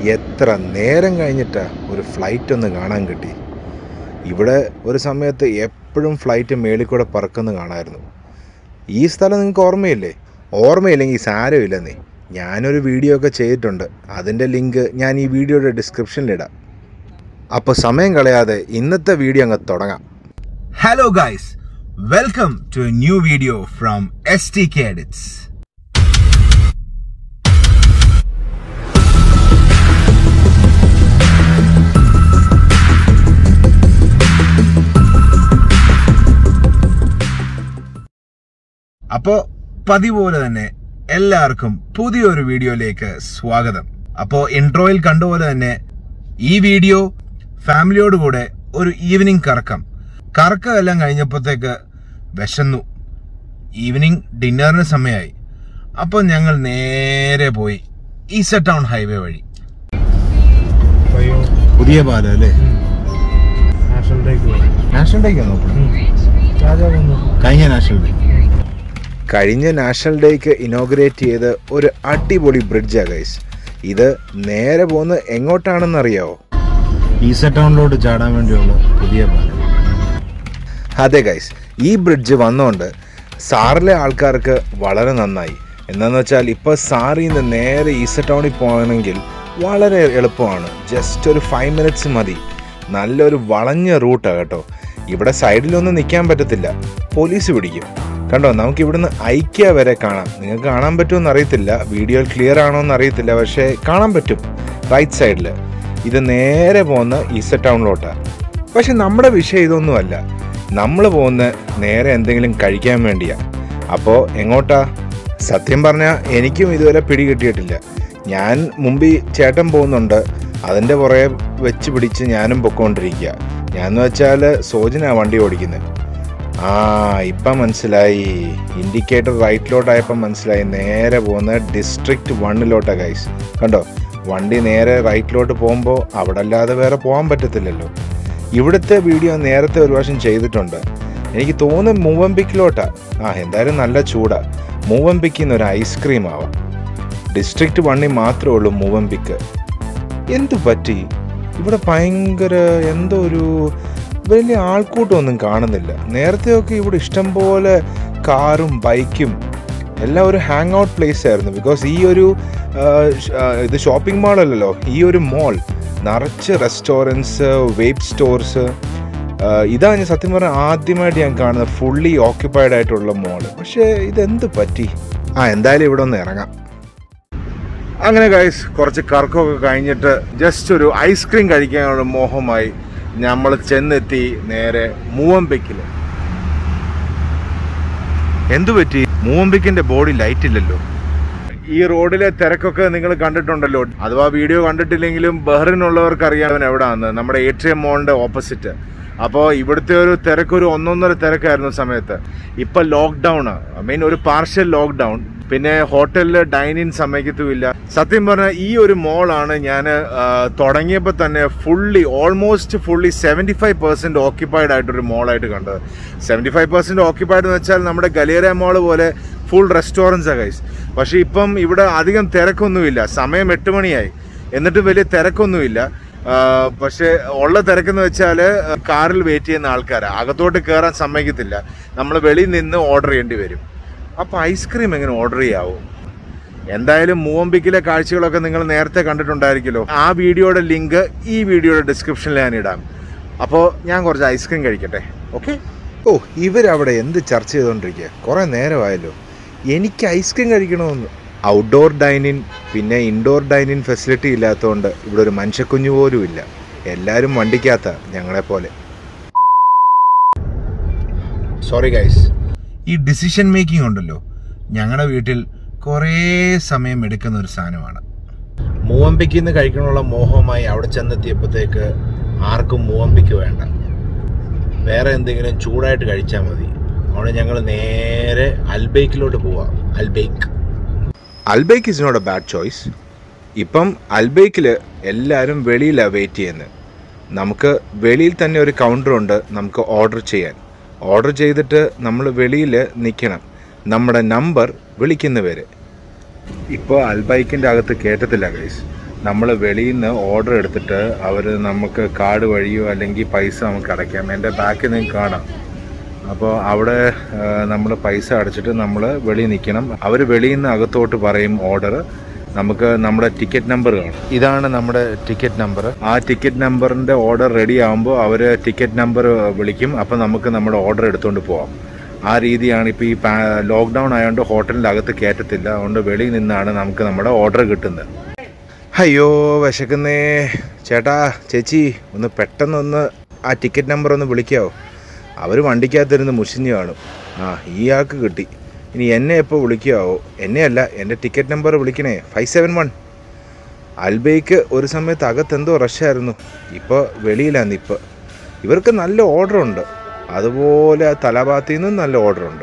എത്ര നേരം കഴിഞ്ഞിട്ടാ ഒരു ഫ്ലൈറ്റ് ഒന്ന് കാണാൻ കിട്ടി ഇവിടെ ഒരു സമയത്ത് എപ്പോഴും ഫ്ലൈറ്റ് മേളിൽ കൂടെ പറക്കുന്ന കാണാമായിരുന്നു ഈ സ്ഥലം നിങ്ങൾക്ക് ഓർമ്മയില്ലേ ഓർമ്മയില്ലെങ്കിൽ സാരമില്ലെന്നേ ഞാനൊരു വീഡിയോ ഒക്കെ ചെയ്തിട്ടുണ്ട് അതിൻ്റെ ലിങ്ക് ഞാൻ ഈ വീഡിയോയുടെ ഡിസ്ക്രിപ്ഷനിലിടാം അപ്പോൾ സമയം കളയാതെ ഇന്നത്തെ വീഡിയോ അങ്ങ് തുടങ്ങാം Hello guys, welcome to a new video from STK Edits. അപ്പോ പതിവ് പോലെ തന്നെ എല്ലാവർക്കും പുതിയൊരു വീഡിയോയിലേക്ക് സ്വാഗതം അപ്പോ ഇൻട്രോയിൽ കണ്ടുപോലെ തന്നെ ഈ വീഡിയോ ഫാമിലിയോട് കൂടെ ഒരു ഈവനിങ് കറക്കം കറക്കം എല്ലാം കഴിഞ്ഞപ്പോഴത്തേക്ക് വിശന്നു ഈവനിങ് ഡിന്നറിന് സമയമായി അപ്പോൾ ഞങ്ങൾ നേരെ പോയി ഈസ ടൗൺ ഹൈവേ വഴി പുതിയ പാലം അല്ലേ നാഷണൽ ഡേക്ക് പോയി നാഷണൽ ഡേക്ക് നോക്കണം രാജാവ് വന്നു കഴിഞ്ഞ നാഷണൽ ഡേ കഴിഞ്ഞ നാഷണൽ ഡേക്ക് ഇനോഗ്രേറ്റ് ചെയ്ത ഒരു അടിപൊളി ബ്രിഡ്ജാ ഗൈസ് ഇത് നേരെ പോകുന്ന എങ്ങോട്ടാണെന്ന് അറിയാവോ ഈസ ടൗണിലോട്ട് ചാടാൻ വേണ്ടിയുള്ള പുതിയ പാലം അതെ ഗൈസ് ഈ ബ്രിഡ്ജ് വന്നുകൊണ്ട് സാറിലെ ആൾക്കാർക്ക് വളരെ നന്നായി എന്താണെന്ന് വെച്ചാൽ ഇപ്പോൾ സാറിൽ നിന്ന് നേരെ ഈസ ടൗണിൽ പോകണമെങ്കിൽ വളരെ എളുപ്പമാണ് ജസ്റ്റ് ഒരു ഫൈവ് മിനിറ്റ്സ് മതി നല്ലൊരു വളഞ്ഞ റൂട്ടാണ് കേട്ടോ ഇവിടെ സൈഡിലൊന്നും നിൽക്കാൻ പറ്റത്തില്ല പോലീസ് പിടിക്കും കണ്ടോ നമുക്ക് ഇവിടുന്ന് ഐക്യ വരെ കാണാം നിങ്ങൾക്ക് കാണാൻ പറ്റുമെന്ന് അറിയത്തില്ല വീഡിയോയിൽ ക്ലിയർ ആണോ എന്ന് അറിയത്തില്ല പക്ഷേ കാണാൻ പറ്റും റൈറ്റ് സൈഡിൽ ഇത് നേരെ പോകുന്ന ഈസ ടൗണിലോട്ടാണ് പക്ഷെ നമ്മുടെ വിഷയം ഇതൊന്നുമല്ല നമ്മൾ പോകുന്ന നേരെ എന്തെങ്കിലും കഴിക്കാൻ വേണ്ടിയാ അപ്പോൾ എങ്ങോട്ടാ സത്യം പറഞ്ഞാൽ എനിക്കും ഇതുവരെ പിടി കിട്ടിയിട്ടില്ല ഞാൻ മുമ്പിൽ ചേട്ടൻ പോകുന്നുണ്ട് അതിൻ്റെ പുറകെ വെച്ച് പിടിച്ച് ഞാനും പൊക്കോണ്ടിരിക്കുക ഞാൻ എന്ന് വെച്ചാൽ സോജന വണ്ടി ഓടിക്കുന്നത് ആ ഇപ്പം മനസ്സിലായി ഇൻഡിക്കേറ്റർ റൈറ്റിലോട്ടായപ്പം മനസ്സിലായി നേരെ പോകുന്ന ഡിസ്ട്രിക്റ്റ് വണ്ണിലോട്ടാണ് ഗൈസ് കണ്ടോ വണ്ടി നേരെ റൈറ്റിലോട്ട് പോകുമ്പോൾ അവിടെ അല്ലാതെ വേറെ പോകാൻ പറ്റത്തില്ലല്ലോ ഇവിടുത്തെ വീഡിയോ നേരത്തെ ഒരു പ്രാവശ്യം ചെയ്തിട്ടുണ്ട് എനിക്ക് തോന്നുന്നു മൂവമ്പിക്കിലോട്ടാ ആ എന്തായാലും നല്ല ചൂടാ മൂവമ്പിക്കിന്ന് ഒരു ഐസ്ക്രീം ആവാം ഡിസ്ട്രിക്റ്റ് വണ്ണി മാത്രമേ ഉള്ളൂ മൂവമ്പിക്ക് എന്തു പറ്റി ഇവിടെ ഭയങ്കര എന്തോ ഒരു വലിയ ആൾക്കൂട്ടമൊന്നും കാണുന്നില്ല നേരത്തെയൊക്കെ ഇവിടെ ഇഷ്ടം പോലെ കാറും ബൈക്കും എല്ലാം ഒരു ഹാങ് ഔട്ട് പ്ലേസ് ആയിരുന്നു ബിക്കോസ് ഈ ഒരു ആ, ഷ്- ആ, ഇത് ഷോപ്പിംഗ് മാൾ അല്ലല്ലോ ഈ ഒരു മോൾ നിറച്ച് റെസ്റ്റോറൻറ്റ്സ് വെയ്പ് സ്റ്റോർസ് ഇതാണ് ഞാൻ സത്യം പറഞ്ഞാൽ ആദ്യമായിട്ട് ഞാൻ കാണുന്നത് ഫുള്ളി ഓക്യുപ്പൈഡ് ആയിട്ടുള്ള മോള് പക്ഷേ ഇതെന്ത് പറ്റി ആ എന്തായാലും ഇവിടെ ഒന്ന് ഇറങ്ങാം അങ്ങനെ ഗൈസ് കുറച്ച് കറക്കമൊക്കെ കഴിഞ്ഞിട്ട് ജസ്റ്റ് ഒരു ഐസ്ക്രീം കഴിക്കാനുള്ള മോഹമായി നമ്മൾ ചെന്നെത്തി നേരെ മൂവമ്പിക്കിൽ എന്തു പറ്റി മൂവമ്പിക്കിന്റെ ബോഡി ലൈറ്റ് ഇല്ലല്ലോ ഈ റോഡിലെ തിരക്കൊക്കെ നിങ്ങൾ കണ്ടിട്ടുണ്ടല്ലോ അഥവാ വീഡിയോ കണ്ടിട്ടില്ലെങ്കിലും ബഹ്റിനുള്ളവർക്ക് അറിയാൻ എവിടെയാണ് നമ്മുടെ ഏട്രിയം മോളിന്റെ ഓപ്പോസിറ്റ് അപ്പോൾ ഇവിടുത്തെ ഒരു തിരക്ക് ഒരു ഒന്നൊന്നര തിരക്കായിരുന്നു സമയത്ത് ഇപ്പൊ ലോക്ക്ഡൗൺ ഐ മീൻ ഒരു പാർഷ്യൽ ലോക്ക്ഡൗൺ പിന്നെ ഹോട്ടലിൽ ഡൈനിങ് സമ്മതിക്കത്തുമില്ല സത്യം പറഞ്ഞാൽ ഈ ഒരു മോളാണ് ഞാൻ തുടങ്ങിയപ്പോൾ തന്നെ fully almost fully seventy five percent occupied ആയിട്ടൊരു മോളായിട്ട് കണ്ടത് സെവൻറ്റി ഫൈവ് പെർസെൻറ്റ് ഓക്യുപ്പൈഡ് എന്ന് വെച്ചാൽ നമ്മുടെ ഗലേറിയ മോൾ പോലെ ഫുൾ റെസ്റ്റോറൻറ്റ്സാണ് ഗൈസ് പക്ഷേ ഇപ്പം ഇവിടെ അധികം തിരക്കൊന്നുമില്ല സമയം എട്ട് മണിയായി എന്നിട്ട് വലിയ തിരക്കൊന്നുമില്ല ആ, പക്ഷേ ഉള്ള തിരക്കെന്ന് വെച്ചാൽ കാറിൽ വെയിറ്റ് ചെയ്യുന്ന ആൾക്കാരാണ് അകത്തോട്ട് കയറാൻ സമ്മതിക്കത്തില്ല നമ്മൾ വെളിയിൽ നിന്ന് ഓർഡർ ചെയ്യേണ്ടി വരും അപ്പോൾ ഐസ്ക്രീം എങ്ങനെ ഓർഡർ ചെയ്യാവോ എന്തായാലും മൂവമ്പിക്കിലെ കാഴ്ചകളൊക്കെ നിങ്ങൾ നേരത്തെ കണ്ടിട്ടുണ്ടായിരിക്കുമല്ലോ ആ വീഡിയോയുടെ ലിങ്ക് ഈ വീഡിയോയുടെ ഡിസ്ക്രിപ്ഷനിൽ ഞാൻ ഇടാം അപ്പോൾ ഞാൻ കുറച്ച് ഐസ്ക്രീം കഴിക്കട്ടെ ഓക്കെ ഓ ഇവരവിടെ എന്ത് ചർച്ച ചെയ്തുകൊണ്ടിരിക്കുക കുറേ നേരമായല്ലോ എനിക്ക് ഐസ്ക്രീം കഴിക്കണമെന്ന് ഔട്ട്ഡോർ ഡൈനിങ് പിന്നെ ഇൻഡോർ ഡൈനിങ് ഫെസിലിറ്റി ഇല്ലാത്തതുകൊണ്ട് ഇവിടെ ഒരു മനുഷ്യക്കുഞ്ഞു പോലും ഇല്ല എല്ലാവരും വണ്ടിക്കകത്ത ഞങ്ങളെപ്പോലെ സോറി ഗൈസ് ഈ ഡിസിഷൻ മേക്കിംഗ് ഉണ്ടല്ലോ ഞങ്ങളുടെ വീട്ടിൽ കുറേ സമയം എടുക്കുന്ന ഒരു സാധനമാണ് മൂവമ്പിക്ക് നിന്ന് കഴിക്കണമുള്ള മോഹമായി അവിടെ ചെന്നെത്തിയപ്പോഴത്തേക്ക് ആർക്കും മൂവമ്പിക്ക് വേണ്ട വേറെ എന്തെങ്കിലും ചൂടായിട്ട് കഴിച്ചാൽ മതി അവിടെ ഞങ്ങൾ നേരെ അൽബേക്കിലോട്ട് പോവാം Albaik Albaik is not a bad choice ഇപ്പം അൽബേക്കിൽ എല്ലാവരും വെളിയിലാണ് വെയിറ്റ് ചെയ്യുന്നത് നമുക്ക് വെളിയിൽ തന്നെ ഒരു കൗണ്ടറുണ്ട് നമുക്ക് ഓർഡർ ചെയ്യാൻ ഓർഡർ ചെയ്തിട്ട് നമ്മൾ വെളിയിൽ നിൽക്കണം നമ്മുടെ നമ്പർ വിളിക്കുന്നവരെ ഇപ്പോൾ അൽബൈക്കിൻ്റെ അകത്ത് കേട്ടത്തില്ല ഗൈസ് നമ്മൾ വെളിയിൽ നിന്ന് ഓർഡർ എടുത്തിട്ട് അവർ നമുക്ക് കാർഡ് വഴിയോ അല്ലെങ്കിൽ പൈസ നമുക്ക് അടയ്ക്കാം എൻ്റെ ബാക്കിൽ നിങ്ങൾക്ക് കാണാം അപ്പോൾ അവിടെ നമ്മൾ പൈസ അടച്ചിട്ട് നമ്മൾ വെളിയിൽ നിൽക്കണം അവർ വെളിയിൽ നിന്ന് അകത്തോട്ട് പറയും ഓർഡർ നമുക്ക് നമ്മുടെ ടിക്കറ്റ് നമ്പർ കാണും ഇതാണ് നമ്മുടെ ടിക്കറ്റ് നമ്പർ ആ ടിക്കറ്റ് നമ്പറിൻ്റെ ഓർഡർ റെഡി ആകുമ്പോൾ അവർ ടിക്കറ്റ് നമ്പർ വിളിക്കും അപ്പോൾ നമുക്ക് നമ്മുടെ ഓർഡർ എടുത്തുകൊണ്ട് പോവാം ആ രീതിയാണ് ഇപ്പോൾ ഈ ലോക്ക്ഡൗൺ ആയതുകൊണ്ട് ഹോട്ടലിൻ്റെ അകത്ത് കയറ്റത്തില്ല അതുകൊണ്ട് വെളിയിൽ നിന്നാണ് നമുക്ക് നമ്മുടെ ഓർഡർ കിട്ടുന്നത് അയ്യോ വിശക്കുന്നേ ചേട്ടാ ചേച്ചി ഒന്ന് പെട്ടെന്നൊന്ന് ആ ടിക്കറ്റ് നമ്പർ ഒന്ന് വിളിക്കാവോ അവർ വണ്ടിക്കകത്തിരുന്ന് മുഷിഞ്ഞ് കാണും ആ ഇയാൾക്ക് കിട്ടി ഇനി എന്നെ എപ്പോൾ വിളിക്കാവോ എന്നെയല്ല എൻ്റെ ടിക്കറ്റ് നമ്പർ വിളിക്കണേ ഫൈവ് സെവൻ വൺ അൽബയ്ക്ക് ഒരു സമയത്ത് അകത്തെന്തോ റഷായിരുന്നു ഇപ്പോൾ വെളിയിലാണ് ഇപ്പോൾ ഇവർക്ക് നല്ല ഓർഡറുണ്ട് അതുപോലെ ആ തലഭാഗത്തു നിന്നും നല്ല ഓർഡറുണ്ട്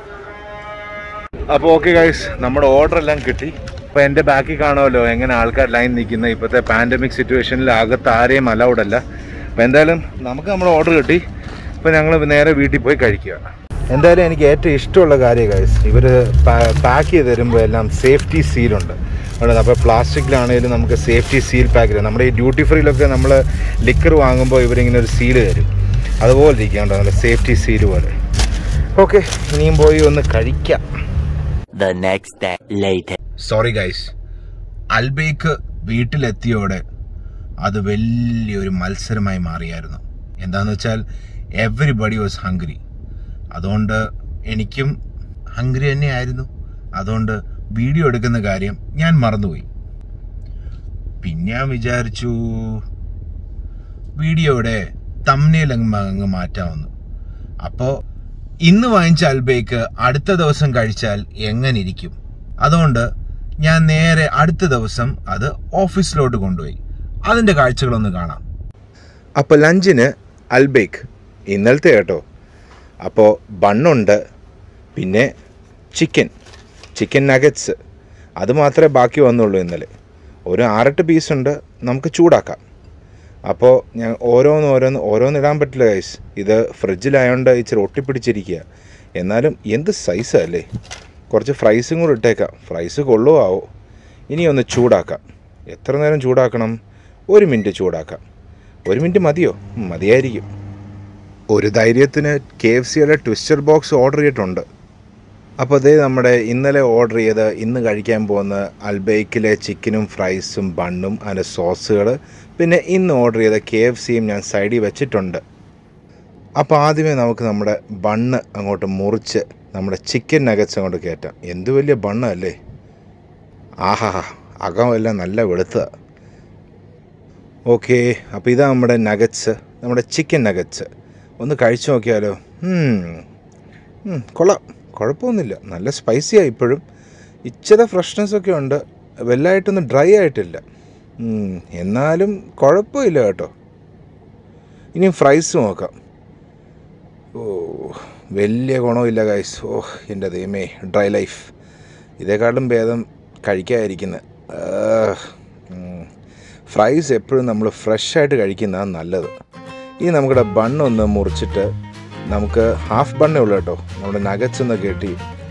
അപ്പോൾ ഓക്കെ ഗൈസ് നമ്മുടെ ഓർഡർ എല്ലാം കിട്ടി അപ്പോൾ എൻ്റെ ബാക്കിൽ കാണുമല്ലോ എങ്ങനെ ആൾക്കാർ ലൈൻ നിൽക്കുന്ന ഇപ്പോഴത്തെ പാൻഡമിക് സിറ്റുവേഷനിൽ അകത്ത് ആരെയും അലൗഡ് അല്ല അപ്പോൾ എന്തായാലും നമുക്ക് നമ്മുടെ ഓർഡർ കിട്ടി ഇപ്പോൾ ഞങ്ങൾ നേരെ വീട്ടിൽ പോയി കഴിക്കുക എന്തായാലും എനിക്ക് ഏറ്റവും ഇഷ്ടമുള്ള കാര്യം ഗൈസ് ഇവർ പാക്ക് ചെയ്ത് തരുമ്പോൾ എല്ലാം സേഫ്റ്റി സീലുണ്ട് അവിടെ അപ്പോൾ പ്ലാസ്റ്റിക്കിലാണെങ്കിലും നമുക്ക് സേഫ്റ്റി സീൽ പാക്ക് തരും നമ്മുടെ ഈ ഡ്യൂട്ടി ഫ്രീയിലൊക്കെ നമ്മൾ ലിക്കർ വാങ്ങുമ്പോൾ ഇവരിങ്ങനെ ഒരു സീല് തരും അതുപോലെ ഇരിക്കാണ്ടോ നല്ല സേഫ്റ്റി സീല് പോലെ ഓക്കെ ഇനിയും പോയി ഒന്ന് കഴിക്കാം The next day later. Sorry guys Albaik വീട്ടിലെത്തിയോടെ അത് വലിയൊരു മത്സരമായി മാറിയായിരുന്നു എന്താന്ന് വെച്ചാൽ എവറിബഡി വാസ് ഹംഗ്രി അതുകൊണ്ട് എനിക്കും ഹംഗ്രി തന്നെയായിരുന്നു അതുകൊണ്ട് വീഡിയോ എടുക്കുന്ന കാര്യം ഞാൻ മറന്നുപോയി പിന്നെ ഞാൻ വിചാരിച്ചു വീഡിയോയുടെ തമ്മിൽ അങ്ങ് മാറ്റാമെന്ന് അപ്പോൾ ഇന്ന് വാങ്ങിച്ച അൽബേക്ക് അടുത്ത ദിവസം കഴിച്ചാൽ എങ്ങനെ ഇരിക്കും അതുകൊണ്ട് ഞാൻ നേരെ അടുത്ത ദിവസം അത് ഓഫീസിലോട്ട് കൊണ്ടുപോയി അതിന്റെ കാഴ്ചകളൊന്ന് കാണാം അപ്പോൾ ലഞ്ചിന് അൽബേക്ക് ഇന്നലത്തെ കേട്ടോ അപ്പോൾ ബണ്ണുണ്ട് പിന്നെ ചിക്കൻ ചിക്കൻ നഗറ്റ്സ് അത് മാത്രമേ ബാക്കി വന്നുള്ളൂ ഇന്നലെ ഒരു ആറെട്ട് പീസുണ്ട് നമുക്ക് ചൂടാക്കാം അപ്പോൾ ഞാൻ ഓരോന്ന് ഓരോന്ന് ഓരോന്ന് ഇടാൻ പറ്റില്ല ഗൈസ് ഇത് ഫ്രിഡ്ജിലായതുകൊണ്ട് ഇച്ചിരി ഒട്ടിപ്പിടിച്ചിരിക്കുക എന്നാലും എന്ത് സൈസാ അല്ലേ കുറച്ച് ഫ്രൈസും കൂടെ ഇട്ടേക്കാം ഫ്രൈസ് കൊള്ളുവാവോ ഇനി ഒന്ന് ചൂടാക്കാം എത്ര നേരം ചൂടാക്കണം ഒരു മിനിറ്റ് ചൂടാക്കാം ഒരു മിനിറ്റ് മതിയോ ഉം, മതിയായിരിക്കും ഒരു ധൈര്യത്തിന് കെ എഫ് സിയുടെ ട്വിസ്റ്റർ ബോക്സ് ഓർഡർ ചെയ്തിട്ടുണ്ട് അപ്പോൾ അതേ നമ്മുടെ ഇന്നലെ ഓർഡർ ചെയ്ത് ഇന്ന് കഴിക്കാൻ പോകുന്ന അൽബേക്കിലെ ചിക്കനും ഫ്രൈസും ബണ്ണും അതിൻ്റെ സോസുകൾ പിന്നെ ഇന്ന് ഓർഡർ ചെയ്ത കെ എഫ് സിയും ഞാൻ സൈഡിൽ വെച്ചിട്ടുണ്ട് അപ്പോൾ ആദ്യമേ നമുക്ക് നമ്മുടെ ബണ്ണ് അങ്ങോട്ട് മുറിച്ച് നമ്മുടെ ചിക്കൻ നഗറ്റ്സ് അങ്ങോട്ട് കയറ്റാം എന്ത് വലിയ ബണ്ണല്ലേ ആഹാ അകമെല്ലാം നല്ല വെളുത്തതാണ് ഓക്കെ അപ്പോൾ ഇതാ നമ്മുടെ നഗറ്റ്സ് നമ്മുടെ ചിക്കൻ നഗറ്റ്സ് ഒന്ന് കഴിച്ചു നോക്കിയാലോ ഉം. ഉം, കൊള്ളാം കുഴപ്പമൊന്നുമില്ല നല്ല സ്പൈസിയാണ് ഇപ്പോഴും ഇച്ചിരി ഫ്രഷ്നെസ് ഒക്കെ ഉണ്ട് വലുതായിട്ടൊന്നും ഡ്രൈ ആയിട്ടില്ല ഉം, എന്നാലും കുഴപ്പമില്ല കേട്ടോ ഇനി ഫ്രൈസ് നോക്കാം ഓ വലിയ ഗുണമില്ല ഗൈസ് ഓ എൻ്റെ ദൈവമേ ഡ്രൈ ലൈഫ് ഇതേക്കാളും ഭേദം കഴിക്കാതിരിക്കുന്നത് ഫ്രൈസ് എപ്പോഴും നമ്മൾ ഫ്രഷായിട്ട് കഴിക്കുന്നതാണ് നല്ലത് ഇനി നമ്മുടെ ബണ്ണൊന്ന് മുറിച്ചിട്ട് നമുക്ക് ഹാഫ് ബണ്ണേ ഉള്ളൂ കേട്ടോ നമ്മുടെ നഗറ്റ്സ് ഒന്ന് കെട്ടി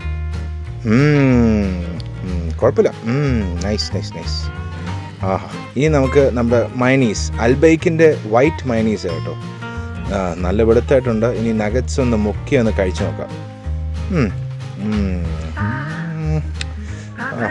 ഉം, ഉം, കുഴപ്പമില്ല നൈസ് നൈസ് നൈസ് ആഹാ ഇനി നമുക്ക് നമ്മുടെ മൈനീസ് അൽബൈക്കിൻ്റെ വൈറ്റ് മൈനീസ് കേട്ടോ ആ നല്ല വെളുത്തായിട്ടുണ്ട് ഇനി നഗറ്റ്സ് ഒന്ന് മുക്കി ഒന്ന് കഴിച്ചു നോക്കാം ഉം, ഉം, ഉം, ആ.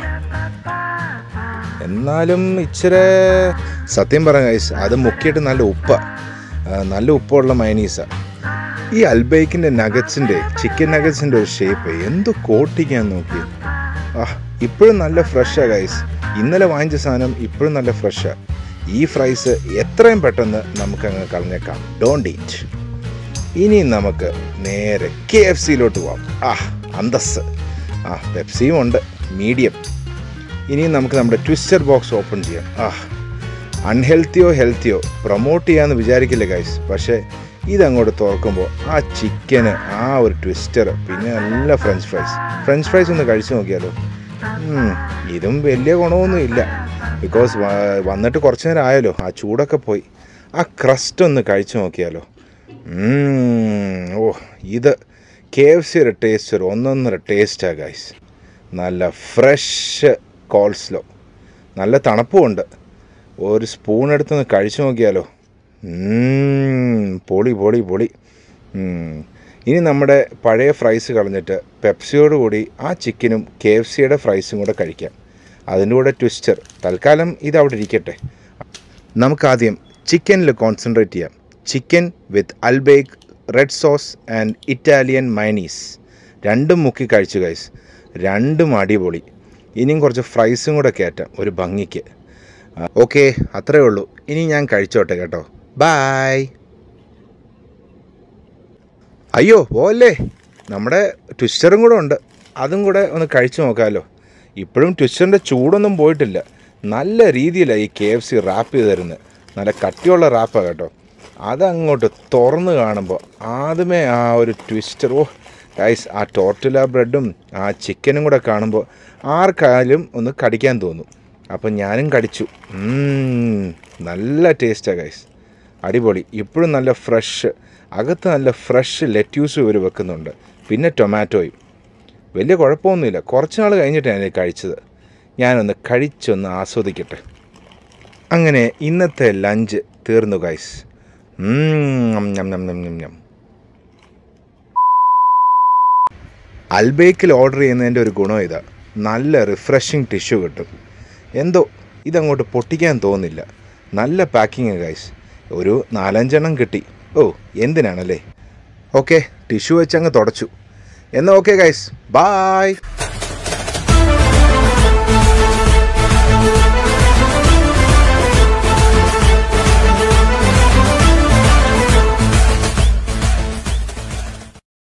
എന്നാലും ഇച്ചിരി സത്യം പറയാം ഗൈസ് അത് മുക്കിയിട്ട് നല്ല ഉപ്പ നല്ല ഉപ്പുള്ള മൈനീസാണ് ഈ അൽബൈക്കിൻ്റെ നഗറ്റ്സിൻ്റെ ചിക്കൻ നഗറ്റ്സിൻ്റെ ഒരു ഷേപ്പ് എന്ത് കോട്ടിക്കാൻ നോക്കി ആ ഇപ്പോഴും നല്ല ഫ്രഷാണ് ഗൈസ് ഇന്നലെ വാങ്ങിച്ച സാധനം ഇപ്പോഴും നല്ല ഫ്രഷാണ് ഈ ഫ്രൈസ് എത്രയും പെട്ടെന്ന് നമുക്ക് അങ്ങ് കളഞ്ഞേക്കാം ഡോണ്ട് ഈറ്റ് ഇനി നമുക്ക് നേരെ കെ എഫ് സിയിലോട്ട് പോവാം ആ അന്തസ് ആ പെപ്സിയും ഉണ്ട് മീഡിയം ഇനിയും നമുക്ക് നമ്മുടെ ട്വിസ്റ്റർ ബോക്സ് ഓപ്പൺ ചെയ്യാം ആ അൺഹെൽത്തിയോ ഹെൽത്തിയോ പ്രൊമോട്ട് ചെയ്യാമെന്ന് വിചാരിക്കില്ല ഗൈസ് പക്ഷേ ഇതങ്ങോട്ട് തുറക്കുമ്പോൾ ആ ചിക്കന് ആ ഒരു ട്വിസ്റ്റർ പിന്നെ നല്ല ഫ്രഞ്ച് ഫ്രൈസ് ഫ്രഞ്ച് ഫ്രൈസ് ഒന്ന് കഴിച്ചു നോക്കിയാലോ ഉം, ഇതും വലിയ ഗുണമൊന്നും ഇല്ല ബിക്കോസ് വന്നിട്ട് കുറച്ച് നേരം ആയല്ലോ ആ ചൂടൊക്കെ പോയി ആ ക്രസ്റ്റ് ഒന്ന് കഴിച്ചു നോക്കിയാലോ ഉം, ഓ ഇത് കെ എഫ് സിയുടെ ടേസ്റ്റ് ഒരു ഒന്നൊന്നര ടേസ്റ്റാണ് ഗൈസ് നല്ല ഫ്രഷ് കോൾസ്ലോ നല്ല തണുപ്പുമുണ്ട് ഒരു സ്പൂൺ എടുത്തൊന്ന് കഴിച്ചു നോക്കിയാലോ ഉം, പൊളി പൊളി പൊളി ഉം. ഇനി നമ്മുടെ പഴയ ഫ്രൈസ് കളഞ്ഞിട്ട് പെപ്സിയോട് കൂടി ആ ചിക്കനും കെ എഫ് സിയുടെ ഫ്രൈസും കൂടെ കഴിക്കാം അതിൻ്റെ കൂടെ ട്വിസ്റ്റർ തൽക്കാലം ഇത് അവിടെ ഇരിക്കട്ടെ നമുക്കാദ്യം ചിക്കനിൽ കോൺസെൻട്രേറ്റ് ചെയ്യാം chicken with Albaik red sauce and Italian mayonnaise രണ്ടും മുക്കി കഴിച്ചു ഗൈസ് രണ്ടും അടിപൊളി ഇനിയും കുറച്ച് ഫ്രൈസും കൂടെ കയറ്റാം ഒരു ഭംഗിക്ക് ഓക്കെ അത്രേ ഉള്ളൂ ഇനി ഞാൻ കഴിച്ചോട്ടെ കേട്ടോ ബായ് അയ്യോ പോവല്ലേ നമ്മുടെ ട്വിസ്റ്ററും കൂടെ ഉണ്ട് അതും കൂടെ ഒന്ന് കഴിച്ചു നോക്കാമല്ലോ ഇപ്പോഴും ട്വിസ്റ്ററിൻ്റെ ചൂടൊന്നും പോയിട്ടില്ല നല്ല രീതിയിലാണ് ഈ കെ എഫ് സി റാപ്പ് ചെയ്ത് തരുന്നത് നല്ല കട്ടിയുള്ള റാപ്പാണ് കേട്ടോ അതങ്ങോട്ട് തുറന്ന് കാണുമ്പോൾ ആദ്യമേ ആ ഒരു ട്വിസ്റ്റർ ഓ ഗൈസ് ആ ടോർട്ടില ബ്രെഡും ആ ചിക്കനും കൂടെ കാണുമ്പോൾ ആർക്കായാലും ഒന്ന് കടിക്കാൻ തോന്നും അപ്പം ഞാനും കടിച്ചു ഉം, നല്ല ടേസ്റ്റാണ് ഗൈസ് അടിപൊളി ഇപ്പോഴും നല്ല ഫ്രഷ് അകത്ത് നല്ല ഫ്രഷ് ലെറ്റ്യൂസ് ഇവർ വെക്കുന്നുണ്ട് പിന്നെ ടൊമാറ്റോയും വലിയ കുഴപ്പമൊന്നുമില്ല കുറച്ച് നാൾ കഴിഞ്ഞിട്ടാണ് ഞാൻ ഇത് കഴിച്ചത് ഞാനൊന്ന് കഴിച്ചൊന്ന് ആസ്വദിക്കട്ടെ അങ്ങനെ ഇന്നത്തെ ലഞ്ച് തീർന്നു ഗൈസ് അൽബേക്കിൽ ഓർഡർ ചെയ്യുന്നതിൻ്റെ ഒരു ഗുണം ഇതാ നല്ല റിഫ്രഷിങ് ടിഷ്യൂ കിട്ടും എന്തോ ഇതങ്ങോട്ട് പൊട്ടിക്കാൻ തോന്നില്ല നല്ല പാക്കിങ് ഗൈസ് ഒരു നാലഞ്ചെണ്ണം കിട്ടി ഓ എന്തിനാണല്ലേ ഓക്കെ ടിഷ്യൂ വെച്ച് അങ്ങ് തുടച്ചു എന്നാൽ ഓക്കെ ഗൈസ് ബായ്